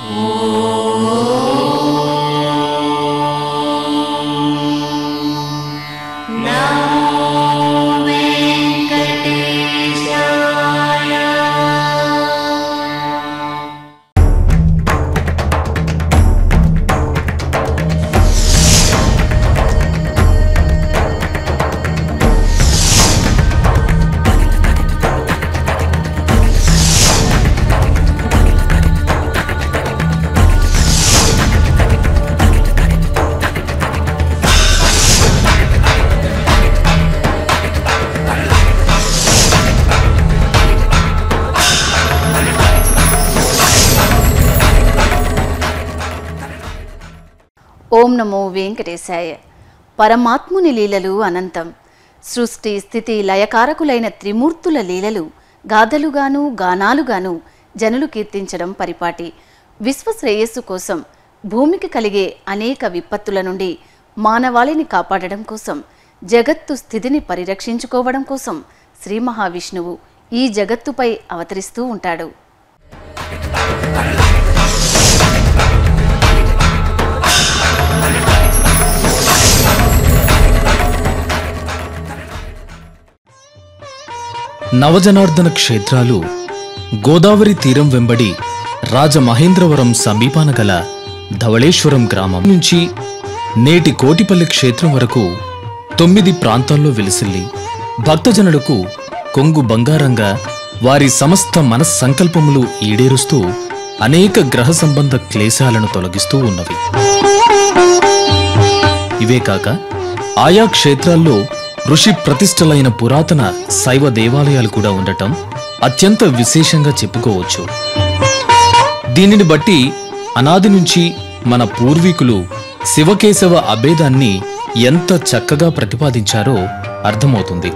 ఓం నమో వెంకటేశాయ పరమాత్ముని లీలలు అనంతం సృష్టి స్థితి లయకారకులైన త్రిమూర్తుల లీలలు గాథలుగాను గానాలుగాను జనులు కీర్తించడం పరిపాటి విశ్వశ్రేయస్సు కోసం భూమికి కలిగే అనేక విపత్తుల నుండి మానవాళిని కాపాడడం కోసం జగత్తు స్థితిని పరిరక్షించుకోవడం కోసం శ్రీ మహావిష్ణువు ఈ జగత్తుపై అవతరిస్తూ ఉంటాడు నవజనార్దన క్షేత్రాలు గోదావరి తీరం వెంబడి రాజమహేంద్రవరం సమీపాన గల ధవళేశ్వరం గ్రామం నుంచి నేటి కోటిపల్లి క్షేత్రం వరకు తొమ్మిది ప్రాంతాల్లో వెలిసిల్లి భక్తజనులకు కొంగు బంగారంగా వారి సమస్త మనస్సంకల్పములు ఈడేరుస్తూ అనేక గ్రహ సంబంధ క్లేశాలను తొలగిస్తూ ఉన్నవి ఇవే కాక ఆయా క్షేత్రాల్లో ఋషి ప్రతిష్టలైన పురాతన శైవ దేవాలయాలు కూడా ఉండటం అత్యంత విశేషంగా చెప్పుకోవచ్చు దీనిని బట్టి అనాది నుంచి మన పూర్వీకులు శివకేశవ అభేదాన్ని ఎంత చక్కగా ప్రతిపాదించారో అర్థమవుతుంది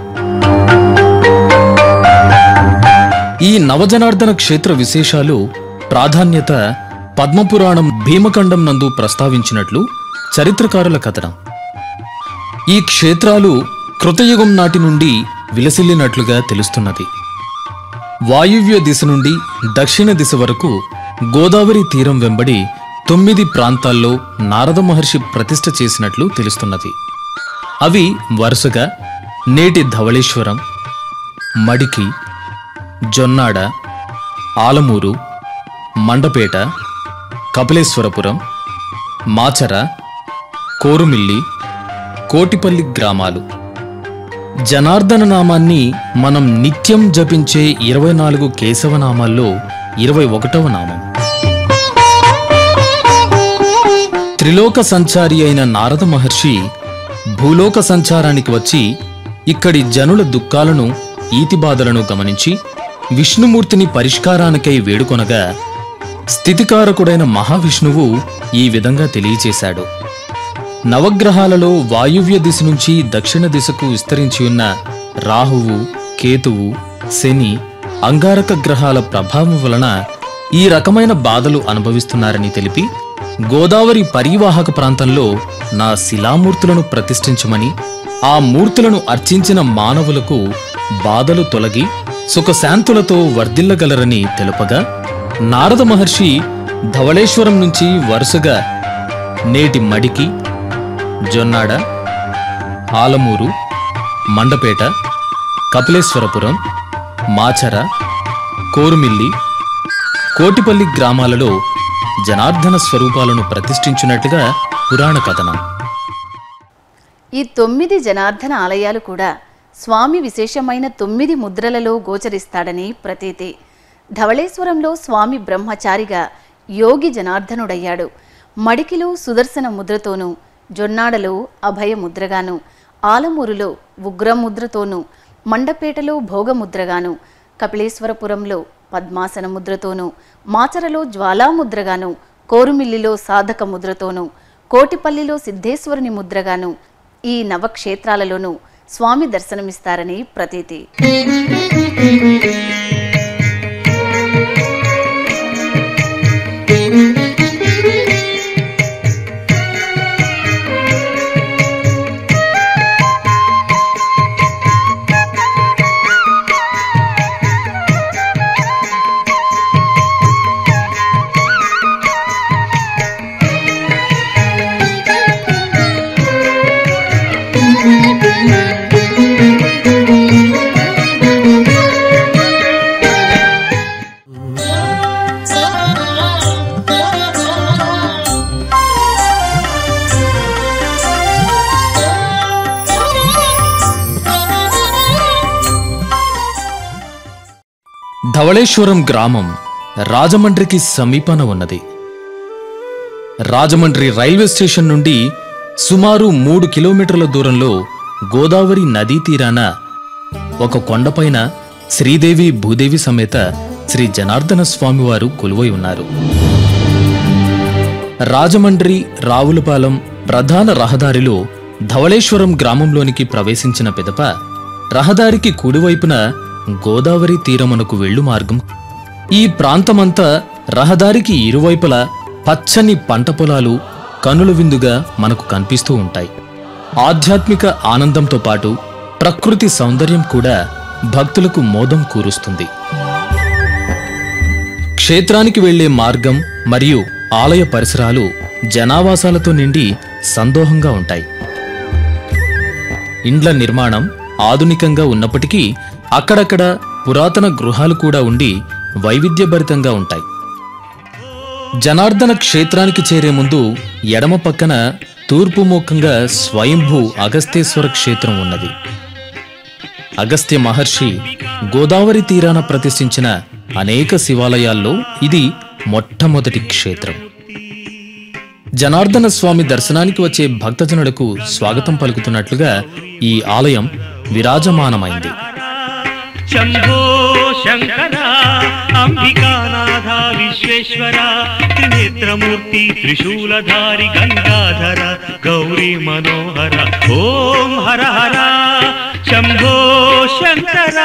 ఈ నవజనార్దన క్షేత్ర విశేషాలు ప్రాధాన్యత పద్మపురాణం భీమఖండం నందు ప్రస్తావించినట్లు చరిత్రకారుల కథనం ఈ క్షేత్రాలు కృతయుగం నాటి నుండి విలసిల్లినట్లుగా తెలుస్తున్నది వాయువ్య దిశ నుండి దక్షిణ దిశ వరకు గోదావరి తీరం వెంబడి తొమ్మిది ప్రాంతాల్లో నారద మహర్షి ప్రతిష్ఠ చేసినట్లు తెలుస్తున్నది అవి వరుసగా నేటి ధవళేశ్వరం మడికి జొన్నాడ ఆలమూరు మండపేట కపిలేశ్వరపురం మాచర కోరుమిల్లి కోటిపల్లి గ్రామాలు జనార్దన నామాన్ని మనం నిత్యం జపించే ఇరవై నాలుగు కేశవనామాల్లో ఇరవై ఒకటవ నామం త్రిలోక సంచారి అయిన నారద మహర్షి భూలోక సంచారానికి వచ్చి ఇక్కడి జనుల దుఃఖాలను ఈతిబాధలను గమనించి విష్ణుమూర్తిని పరిష్కారానికై వేడుకొనగా స్థితికారకుడైన మహావిష్ణువు ఈ విధంగా తెలియచేశాడు నవగ్రహాలలో వాయువ్య దిశ నుంచి దక్షిణ దిశకు విస్తరించి ఉన్న రాహువు కేతువు శని అంగారక గ్రహాల ప్రభావం వలన ఈ రకమైన బాధలు అనుభవిస్తున్నారని తెలిపి గోదావరి పరివాహక ప్రాంతంలో నా శిలామూర్తులను ప్రతిష్ఠించమని ఆ మూర్తులను అర్చించిన మానవులకు బాధలు తొలగి సుఖశాంతులతో వర్ధిల్లగలరని తెలుపగా నారద మహర్షి ధవళేశ్వరం నుంచి వరుసగా నేటి మడికి జొన్నాడ ఆలమూరు మండపేట కపిలేశ్వరపురం మాచర కోరుమిల్లి కోటిపల్లి గ్రామాలలో జనార్దన స్వరూపాలను ప్రతిష్ఠించినట్లుగా పురాణ కథనం ఈ తొమ్మిది జనార్దన ఆలయాలు కూడా స్వామి విశేషమైన తొమ్మిది ముద్రలలో గోచరిస్తాడని ప్రతీతి ధవళేశ్వరంలో స్వామి బ్రహ్మచారిగా యోగి జనార్దనుడయ్యాడు మడికిలో సుదర్శన ముద్రతోనూ జొన్నాడలో అభయ ముద్రగాను ఆలమూరులో ఉగ్రముద్రతోనూ మండపేటలో భోగముద్రగాను కపిలేశ్వరపురంలో పద్మాసన ముద్రతోనూ మాచరలో జ్వాలాముద్రగాను కోరుమిల్లిలో సాధక ముద్రతోనూ కోటిపల్లిలో సిద్ధేశ్వరుని ముద్రగాను ఈ నవక్షేత్రాలలోనూ స్వామి దర్శనమిస్తారని ప్రతీతి ధవళేశ్వరం గ్రామం రాజమండ్రికి సమీపాన ఉన్నది రాజమండ్రి రైల్వే స్టేషన్ నుండి సుమారు మూడు కిలోమీటర్ల దూరంలో గోదావరి నదీ తీరాన ఒక కొండపైన శ్రీదేవి భూదేవి సమేత శ్రీ జనార్దన స్వామివారు కొలువై ఉన్నారు రాజమండ్రి రావులపాలెం ప్రధాన రహదారిలో ధవళేశ్వరం గ్రామంలోనికి ప్రవేశించిన పిదప రహదారికి కుడివైపున గోదావరి తీరమునకు వెళ్ళు మార్గం ఈ ప్రాంతమంతా రహదారికి ఇరువైపులా పచ్చని పంట పొలాలు కనుల విందుగా మనకు కనిపిస్తూ ఉంటాయి ఆధ్యాత్మిక ఆనందంతో పాటు ప్రకృతి సౌందర్యం కూడా భక్తులకు మోదం కూరుస్తుంది క్షేత్రానికి వెళ్లే మార్గం మరియు ఆలయ పరిసరాలు జనావాసాలతో నిండి సందోహంగా ఉంటాయి ఇండ్ల నిర్మాణం ఆధునికంగా ఉన్నప్పటికీ అక్కడక్కడ పురాతన గృహాలు కూడా ఉండి వైవిధ్యభరితంగా ఉంటాయి జనార్దన క్షేత్రానికి చేరే ముందు ఎడమ పక్కన తూర్పు ముఖంగా స్వయంభూ అగస్తేశ్వర క్షేత్రం ఉన్నది అగస్త్య మహర్షి గోదావరి తీరాన ప్రతిష్ఠించిన అనేక శివాలయాల్లో ఇది మొట్టమొదటి క్షేత్రం జనార్దన స్వామి దర్శనానికి వచ్చే భక్తజనులకు స్వాగతం పలుకుతున్నట్లుగా ఈ ఆలయం విరాజమానమైంది శంభో శంకర అంబికానాథ విశ్వేశ్వర త్రినేత్రమూర్తి త్రిశూలధారి గంగాధర గౌరీ మనోహర ఓం హర హర శంభో శంకర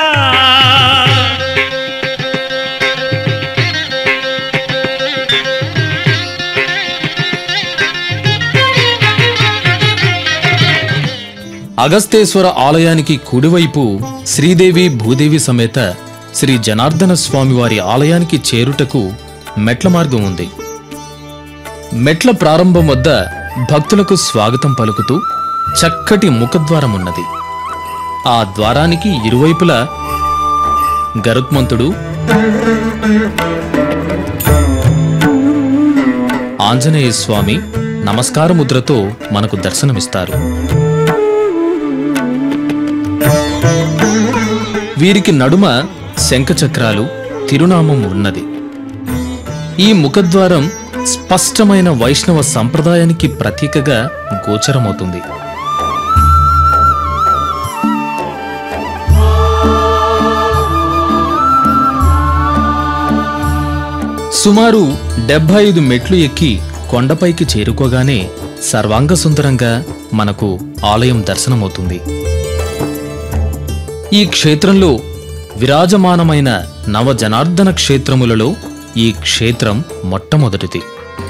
అగస్తేశ్వర ఆలయానికి కుడివైపు శ్రీదేవి భూదేవి సమేత శ్రీ జనార్దన స్వామివారి ఆలయానికి చేరుటకు మెట్ల మార్గం ఉంది మెట్ల ప్రారంభం వద్ద భక్తులకు స్వాగతం పలుకుతూ చక్కటి ముఖద్వారం ఉన్నది ఆ ద్వారానికి ఇరువైపులా గరుత్మంతుడు ఆంజనేయ స్వామి నమస్కార ముద్రతో మనకు దర్శనమిస్తారు వీరికి నడుమ శంఖచక్రాలు తిరునామం ఉన్నది ఈ ముఖద్వారం స్పష్టమైన వైష్ణవ సంప్రదాయానికి ప్రతీకగా గోచరమవుతుంది సుమారు డెబ్బై ఐదు మెట్లు ఎక్కి కొండపైకి చేరుకోగానే సర్వాంగ సుందరంగా మనకు ఆలయం దర్శనమవుతుంది ఈ క్షేత్రంలో విరాజమానమైన నవ జనార్దన క్షేత్రములలో ఈ క్షేత్రం మొట్టమొదటిది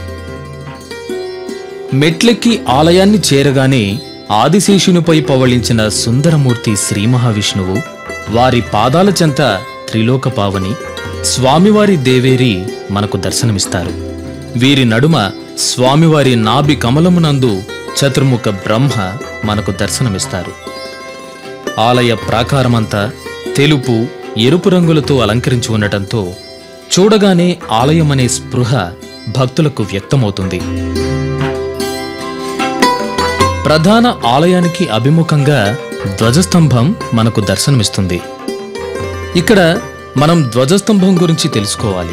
మెట్లెక్కి ఆలయాన్ని చేరగానే ఆదిశేషునిపై పవళించిన సుందరమూర్తి శ్రీ మహావిష్ణువు వారి పాదాల చెంత త్రిలోక పావని స్వామివారి దేవేరి మనకు దర్శనమిస్తారు వీరి నడుమ స్వామివారి నాభి కమలమునందు చతుర్ముఖ బ్రహ్మ మనకు దర్శనమిస్తారు ఆలయ ప్రాకారమంతా తెలుపు ఎరుపు రంగులతో అలంకరించి ఉండటంతో చూడగానే ఆలయమనే స్పృహ భక్తులకు వ్యక్తమవుతుంది ప్రధాన ఆలయానికి అభిముఖంగా ధ్వజస్తంభం మనకు దర్శనమిస్తుంది ఇక్కడ మనం ధ్వజస్తంభం గురించి తెలుసుకోవాలి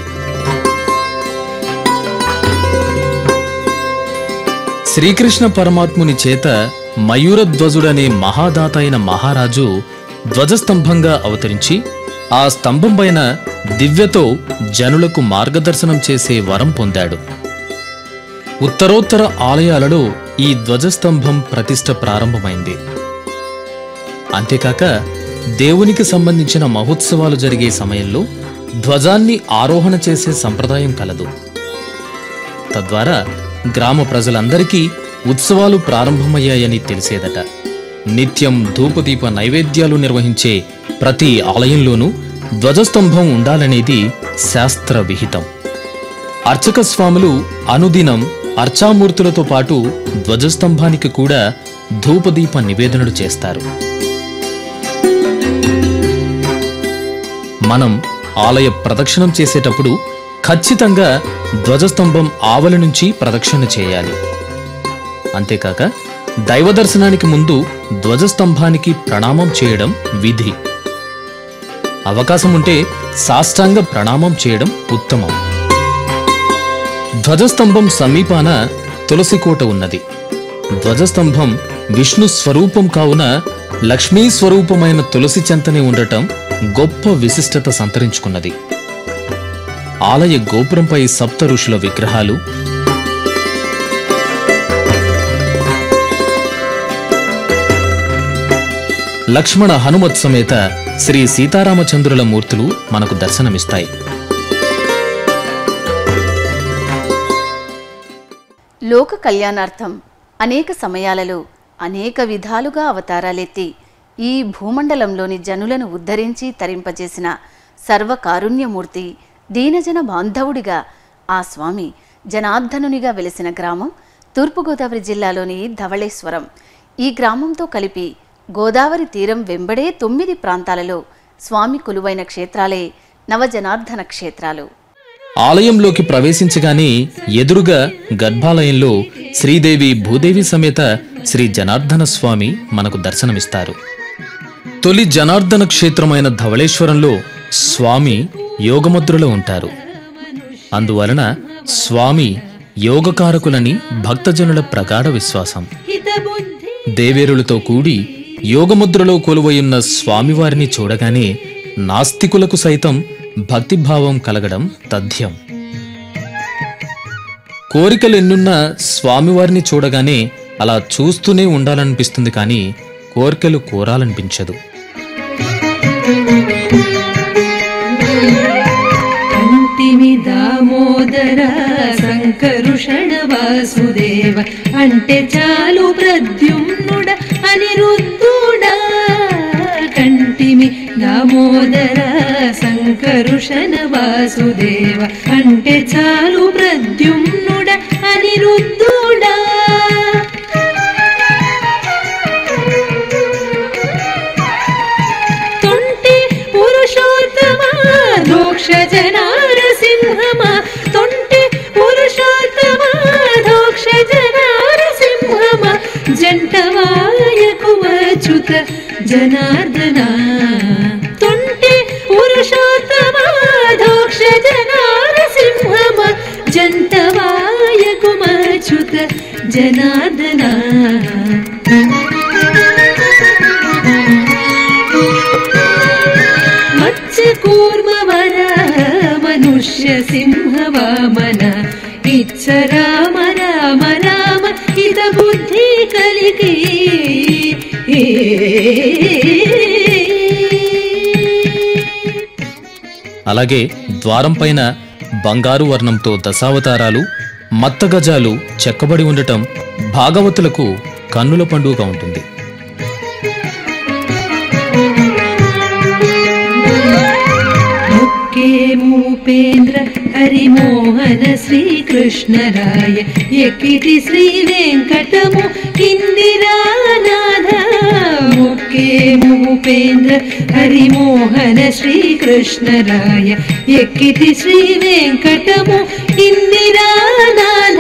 శ్రీకృష్ణ పరమాత్ముని చేత మయూరధ్వజుడనే మహాదాత అయిన మహారాజు ధ్వజస్తంభంగా అవతరించి ఆ స్తంభం పైన దివ్యతో జనులకు మార్గదర్శనం చేసే వరం పొందాడు ఉత్తరోత్తర ఆలయాలలో ఈ ధ్వజస్తంభం ప్రతిష్ఠ ప్రారంభమైంది అంతేకాక దేవునికి సంబంధించిన మహోత్సవాలు జరిగే సమయంలో ధ్వజాన్ని ఆరోహణ చేసే సంప్రదాయం కలదు తద్వారా గ్రామ ప్రజలందరికీ ఉత్సవాలు ప్రారంభమయ్యాయని తెలిసేదట నిత్యం ధూపదీప నైవేద్యాలు నిర్వహించే ప్రతి ఆలయంలోనూ ధ్వజస్తంభం ఉండాలనేది శాస్త్ర విహితం అర్చక స్వాములు అనుదినం అర్చామూర్తులతో పాటు ధ్వజస్తంభానికి కూడా ధూపదీప నివేదనలు చేస్తారు మనం ఆలయ ప్రదక్షిణం చేసేటప్పుడు ఖచ్చితంగా ధ్వజస్తంభం ఆవలి నుంచి ప్రదక్షిణ చేయాలి అంతేకాక దైవ దర్శనానికి ముందు ధ్వజస్తంభానికి ప్రణామం చేయడం విధి అవకాశం ఉంటే సాష్టాంగ ప్రణామం చేయడం ఉత్తమం ధ్వజస్తంభం సమీపాన తులసికోట ఉన్నది ధ్వజస్తంభం విష్ణు స్వరూపం కావున లక్ష్మీ స్వరూపమైన తులసి చెంతనే ఉండటం గొప్ప విశిష్టత సంతరించుకున్నది ఆలయ గోపురంపై సప్త ఋషుల విగ్రహాలు లక్ష్మణ హనుమత్ సమేత శ్రీ సీతారామచంద్రుల మూర్తులు మనకు దర్శనమిస్తాయి లోక కళ్యాణార్థం అనేక సమయాలలో అనేక విధాలుగా అవతారాలెత్తి ఈ భూమండలంలోని జనులను ఉద్ధరించి తరింపజేసిన సర్వకారుణ్యమూర్తి దీనజన బాంధవుడిగా ఆ స్వామి జనార్దనునిగా వెలిసిన గ్రామం తూర్పుగోదావరి జిల్లాలోని ధవళేశ్వరం ఈ గ్రామంతో కలిపి గోదావరి తీరం వెంబడే తొమ్మిది ప్రాంతాలలో స్వామి కొలువైన క్షేత్రాలే నవజనార్దన క్షేత్రాలు ఆలయంలోకి ప్రవేశించగానే ఎదురుగా గర్భాలయంలో శ్రీదేవి భూదేవి సమేత శ్రీ జనార్దన స్వామి మనకు దర్శనమిస్తారు తొలి జనార్దన క్షేత్రమైన ధవళేశ్వరంలో స్వామి యోగముద్రలో ఉంటారు అందువలన స్వామి యోగకారకులని భక్తజనుల ప్రగాఢ విశ్వాసం దేవేరులతో కూడి యోగముద్రలో కొలువయున్న స్వామివారిని చూడగానే నాస్తికులకు సైతం భక్తిభావం కలగడం తథ్యం కోరికలెన్నున్నా స్వామివారిని చూడగానే అలా చూస్తూనే ఉండాలనిపిస్తుంది కానీ కోరికలు కోరాలనిపించదు కంటిమి దామోదర శంకరుషణ వాసుదేవ అంటే చాలు ప్రద్యుమ్నుడ అనిరుద్ధుడా కంటిమి దామోదర శంకరుషణ వాసుదేవ అంటే చాలు ప్రద్యుమ్నుడ అనిరుద్ధుడా తొంటి పురుషోత్తమ దోక్ష జనారసింహమ తొంటి పురుషోత్తమ దోక్ష జనారసింహమ జంటవాయకు అచ్యుత జనార్దన తొంటి పురుషోత్తమ దోక్ష జనారసింహమ జంటవాయకు అచ్యుత జనార్దన మత్స్య కూర్మ వర మనుష్య సింహ వామన ఇచ్చ రామ రామ రామ ఇత బుద్ధి కలిగి అలాగే ద్వారం పైన బంగారు వర్ణంతో దశావతారాలు మత్తగజాలు చెక్కబడి ఉండటం భాగవతులకు కన్నుల పండుగ ఉంటుంది ముక్కే మూపేంద్ర హరిమోహన శ్రీకృష్ణరాయ ఎక్కిటి శ్రీ వెంకటము ఇందిరానాథ ముక్కే మూపేంద్ర హరిమోహన శ్రీకృష్ణరాయ ఎక్కిటి శ్రీ వెంకటము ఇందిరానాథ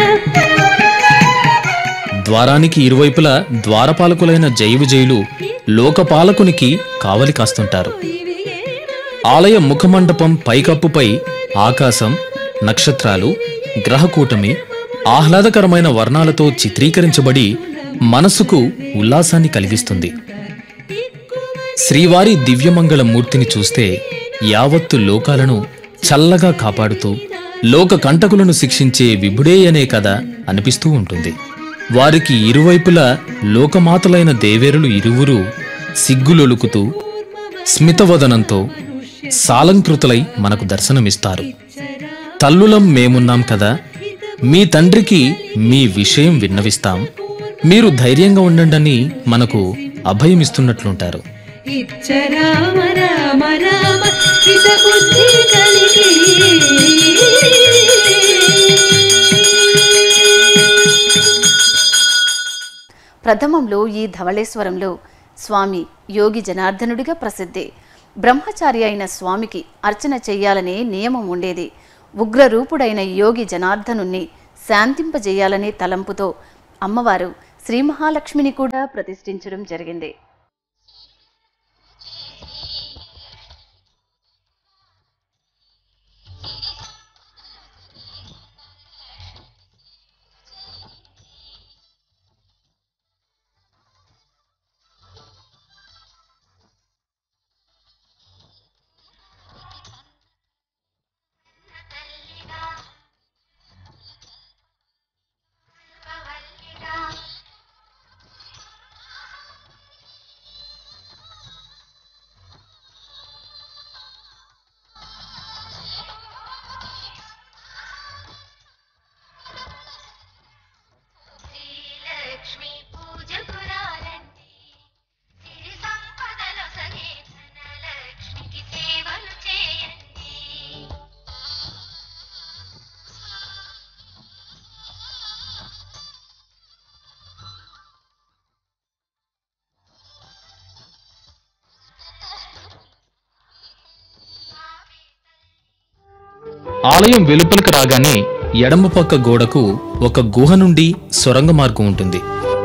ద్వారానికి ఇరువైపులా ద్వారపాలకులైన జై విజయులు లోకపాలకునికి కావలి కాస్తుంటారు ఆలయ ముఖమండపం పైకప్పుపై ఆకాశం నక్షత్రాలు గ్రహకూటమి ఆహ్లాదకరమైన వర్ణాలతో చిత్రీకరించబడి మనసుకు ఉల్లాసాన్ని కలిగిస్తుంది శ్రీవారి దివ్యమంగళ మూర్తిని చూస్తే యావత్తు లోకాలను చల్లగా కాపాడుతూ లోక కంటకులను శిక్షించే విభుడే అనే కథ అనిపిస్తూ ఉంటుంది వారికి ఇరువైపులా లోకమాతలైన దేవేరులు ఇరువురు సిగ్గులొలుకుతూ స్మితవదనంతో సాలంకృతులై మనకు దర్శనమిస్తారు తల్లులం మేమున్నాం కదా మీ తండ్రికి మీ విషయం విన్నవిస్తాం మీరు ధైర్యంగా ఉండండని మనకు అభయమిస్తున్నట్లుంటారు ఇచ్చ రామ రామ రామ ఇత బుద్ధి కలిగి ప్రథమంలో ఈ ధవళేశ్వరంలో స్వామి యోగి జనార్దనుడిగా ప్రసిద్ధి బ్రహ్మచారి అయిన స్వామికి అర్చన చెయ్యాలనే నియమం ఉండేది ఉగ్రరూపుడైన యోగి జనార్దనుణ్ణి శాంతింపజేయాలనే తలంపుతో అమ్మవారు శ్రీ మహాలక్ష్మిని కూడా ప్రతిష్ఠించడం జరిగింది ఆలయం వెలుపలకు రాగానే ఎడమ పక్క గోడకు ఒక గుహ నుండి సొరంగ మార్గం ఉంటుంది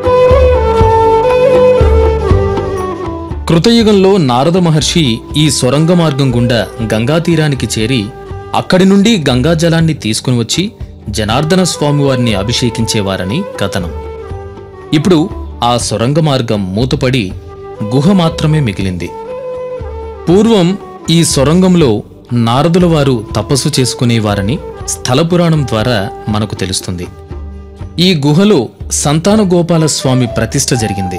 కృతయుగంలో నారద మహర్షి ఈ సొరంగ మార్గం గుండా గంగా తీరానికి చేరి అక్కడి నుండి గంగా జలాన్ని తీసుకుని వచ్చి జనార్దన స్వామివారిని అభిషేకించేవారని కథనం ఇప్పుడు ఆ సొరంగ మార్గం మూతపడి గుహ మాత్రమే మిగిలింది పూర్వం ఈ సొరంగంలో నారదుల వారు తపస్సు చేసుకునేవారని స్థల పురాణం ద్వారా మనకు తెలుస్తుంది ఈ గుహలో సంతాన గోపాల స్వామి ప్రతిష్ఠ జరిగింది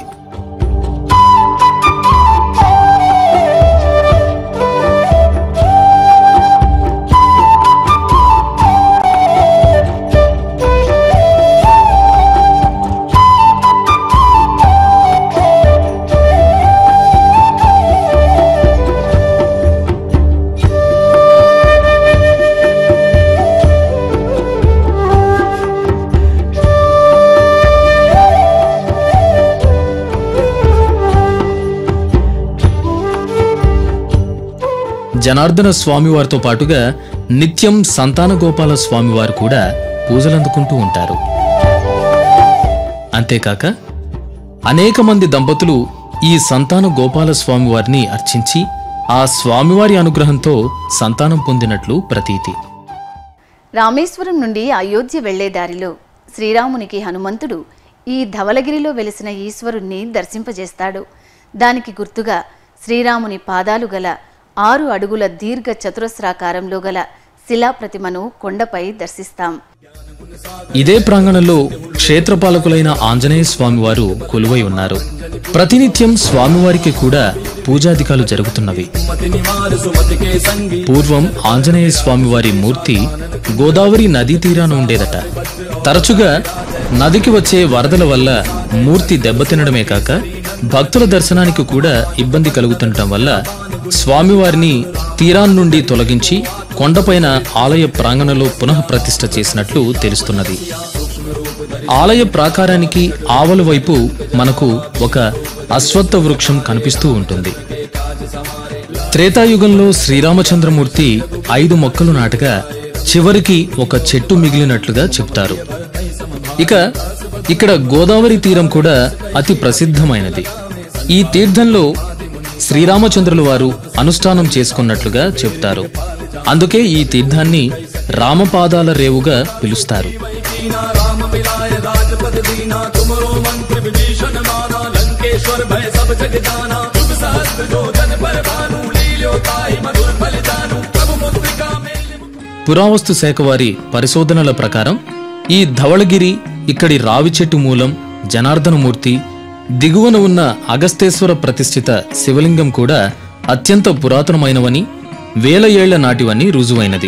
జనార్దన స్వామివారితో పాటుగా నిత్యం సంతాన గోపాల స్వామివారు కూడా పూజలందుకుంటూ ఉంటారు అంతేకాక అనేక మంది దంపతులు ఈ సంతాన గోపాల స్వామివారిని అర్చించి ఆ స్వామివారి అనుగ్రహంతో సంతానం పొందినట్లు ప్రతీతి రామేశ్వరం నుండి అయోధ్య వెళ్లే దారిలో శ్రీరామునికి హనుమంతుడు ఈ ధవలగిరిలో వెలిసిన ఈశ్వరుణ్ణి దర్శింపజేస్తాడు దానికి గుర్తుగా శ్రీరాముని పాదాలు గల ఆరు అడుగుల దీర్ఘ చతురస్రాకారంలో గల శిలాప్రతిమను కొండపై దర్శిస్తాం ఇదే ప్రాంగణంలో క్షేత్రపాలకులైన ఆంజనేయ స్వామివారు కొలువై ఉన్నారు ప్రతినిత్యం స్వామివారికి కూడా పూజాధికాలు జరుగుతున్నవి పూర్వం ఆంజనేయ స్వామివారి మూర్తి గోదావరి నదీ తీరాన ఉండేదట తరచుగా నదికి వచ్చే వరదల వల్ల మూర్తి దెబ్బతినడమే కాక భక్తుల దర్శనానికి కూడా ఇబ్బంది కలుగుతుండటం వల్ల స్వామివారిని తీరాన్ నుండి తొలగించి కొండపైన ఆలయ ప్రాంగణంలో పునః ప్రతిష్ఠ చేసినట్లు తెలుస్తున్నది ఆలయ ప్రాకారానికి ఆవల వైపు మనకు ఒక అశ్వత్థ వృక్షం కనిపిస్తూ ఉంటుంది త్రేతాయుగంలో శ్రీరామచంద్రమూర్తి ఐదు మొక్కలు నాటగా చివరికి ఒక చెట్టు మిగిలినట్లుగా చెప్తారు ఇక ఇక్కడ గోదావరి తీరం కూడా అతి ప్రసిద్ధమైనది ఈ తీర్థంలో శ్రీరామచంద్రుల వారు అనుష్ఠానం చేసుకున్నట్లుగా చెప్తారు అందుకే ఈ తీర్థాన్ని రామపాదాల రేవుగా పిలుస్తారు పురావస్తు శాఖ వారి పరిశోధనల ప్రకారం ఈ ధవళగిరి ఇక్కడి రావి చెట్టు మూలం జనార్దనమూర్తి దిగువన ఉన్న అగస్తేశ్వర ప్రతిష్ఠిత శివలింగం కూడా అత్యంత పురాతనమైనవని వేల ఏళ్ల నాటివని రుజువైనది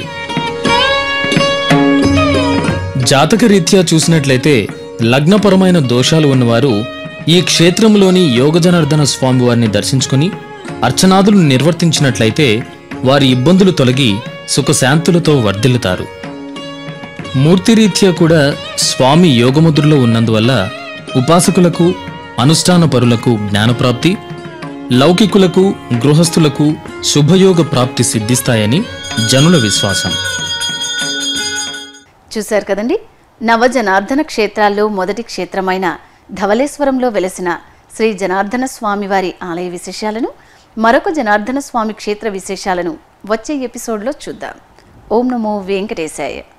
జాతక రీత్యా చూసినట్లయితే లగ్నపరమైన దోషాలు ఉన్నవారు ఈ క్షేత్రంలోని యోగజనార్దన స్వామి వారిని దర్శించుకుని అర్చనాదులు నిర్వర్తించినట్లయితే వారి ఇబ్బందులు తొలగి సుఖశాంతులతో వర్ధిల్లుతారు మూర్తిరీత్యా కూడా స్వామి యోగముద్రలో ఉన్నందువల్ల ఉపాసకులకు అనుష్ఠాన పరులకు జ్ఞానప్రాప్తి లౌకికులకు గృహస్థులకు శుభయోగ ప్రాప్తి సిద్ధిస్తాయని జనుల విశ్వాసం చూశారు కదండి నవజనార్దన క్షేత్రాల్లో మొదటి క్షేత్రమైన ధవళేశ్వరంలో వెలసిన శ్రీ జనార్దన స్వామి వారి ఆలయ విశేషాలను మరొక జనార్దన స్వామి క్షేత్ర విశేషాలను వచ్చే ఎపిసోడ్లో చూద్దాం ఓం నమో వెంకటేశాయ